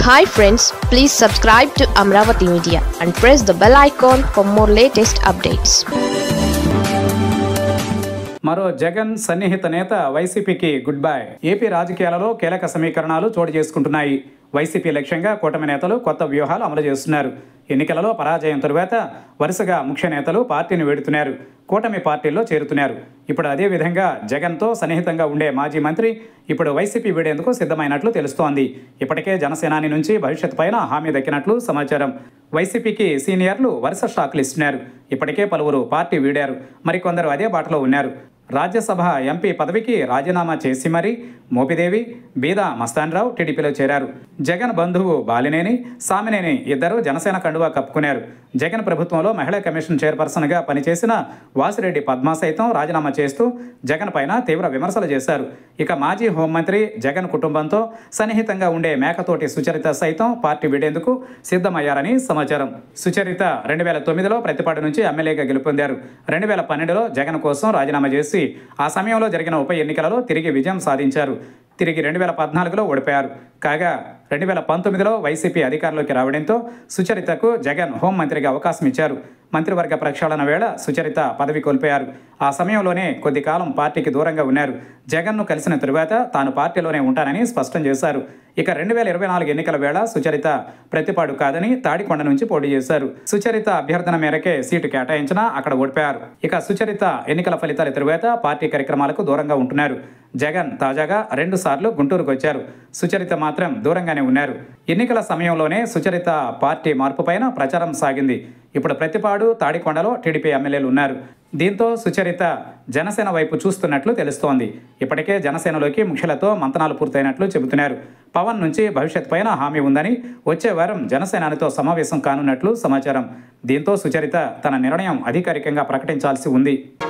hi friends please subscribe to Amaravati media and press the bell icon for more latest updates మరో జగన్ సన్నిహిత నేత వైసీపీకి good bye AP రాజకీయాలలో కీలక సమీకరణాలు చోటు చేసుకుంటున్నాయి వైసీపీ లక్ష్యంగా కూటమి నేతలు కొత్త వ్యూహాలు అమలు చేస్తున్నారు ఎన్నికలలో పరాజయం తరువాత వరుసగా ముఖ్య నేతలు పార్టీని వేడుతున్నారు కూటమి పార్టీల్లో చేరుతున్నారు ఇప్పుడు అదే విధంగా జగన్తో సన్నిహితంగా ఉండే మాజీ మంత్రి ఇప్పుడు వైసీపీ వీడేందుకు సిద్ధమైనట్లు తెలుస్తోంది ఇప్పటికే జనసేనాని నుంచి భవిష్యత్ పైన హామీ దక్కినట్లు సమాచారం వైసీపీకి సీనియర్లు వరుస షాకులు ఇస్తున్నారు ఇప్పటికే పలువురు పార్టీ వీడారు మరికొందరు అదే బాటలో ఉన్నారు రాజ్యసభ ఎంపీ పదవికి రాజీనామా చేసి మరీ మోపిదేవి బీదా మస్తాన్రావు టీడీపీలో చేరారు జగన్ బంధువు బాలినేని సామినేని ఇద్దరు జనసేన కండువా కప్పుకున్నారు జగన్ ప్రభుత్వంలో మహిళా కమిషన్ చైర్పర్సన్గా పనిచేసిన వాసిరెడ్డి పద్మ సైతం రాజీనామా చేస్తూ జగన్ పైన తీవ్ర విమర్శలు చేశారు ఇక మాజీ హోంమంత్రి జగన్ కుటుంబంతో సన్నిహితంగా ఉండే మేకతోటి సుచరిత సైతం పార్టీ వీడేందుకు సిద్ధమయ్యారని సమాచారం సుచరిత రెండు వేల తొమ్మిదిలో ప్రతిపాడు నుంచి ఎమ్మెల్యేగా గెలుపొందారు రెండు వేల పన్నెండులో జగన్ కోసం రాజీనామా చేసి ఆ సమయంలో జరిగిన ఉప ఎన్నికలలో తిరిగి విజయం సాధించారు తిరిగి రెండు వేల పద్నాలుగులో ఓడిపోయారు కాగా రెండు వేల పంతొమ్మిదిలో వైసీపీ అధికారంలోకి రావడంతో సుచరితకు జగన్ హోంమంత్రిగా అవకాశం ఇచ్చారు మంత్రివర్గ ప్రక్షాళన వేళ సుచరిత పదవి కోల్పోయారు ఆ సమయంలోనే కొద్ది కాలం పార్టీకి దూరంగా ఉన్నారు జగన్ను కలిసిన తరువాత తాను పార్టీలోనే ఉంటానని స్పష్టం చేశారు ఇక రెండు వేల ఇరవై నాలుగు ఎన్నికల వేళ సుచరిత ప్రతిపాడు కాదని తాడికొండ నుంచి పోటీ చేశారు సుచరిత అభ్యర్థన మేరకే సీటు కేటాయించినా అక్కడ ఓడిపోయారు ఇక సుచరిత ఎన్నికల ఫలితాల తరువాత పార్టీ కార్యక్రమాలకు దూరంగా ఉంటున్నారు జగన్ తాజాగా రెండు సార్లు గుంటూరుకు వచ్చారు సుచరిత మాత్రం దూరంగానే ఉన్నారు ఎన్నికల సమయంలోనే సుచరిత పార్టీ మార్పు పైన ప్రచారం సాగింది ఇప్పుడు ప్రతిపాడు తాడికొండలో టీడీపీ ఎమ్మెల్యేలు ఉన్నారు దీంతో సుచరిత జనసేన వైపు చూస్తున్నట్లు తెలుస్తోంది ఇప్పటికే జనసేనలోకి ముఖ్యులతో మంతనాలు పూర్తయినట్లు చెబుతున్నారు పవన్ నుంచి భవిష్యత్ పైన హామీ ఉందని వచ్చే వారం జనసేనానితో సమావేశం కానున్నట్లు సమాచారం దీంతో సుచరిత తన నిర్ణయం అధికారికంగా ప్రకటించాల్సి ఉంది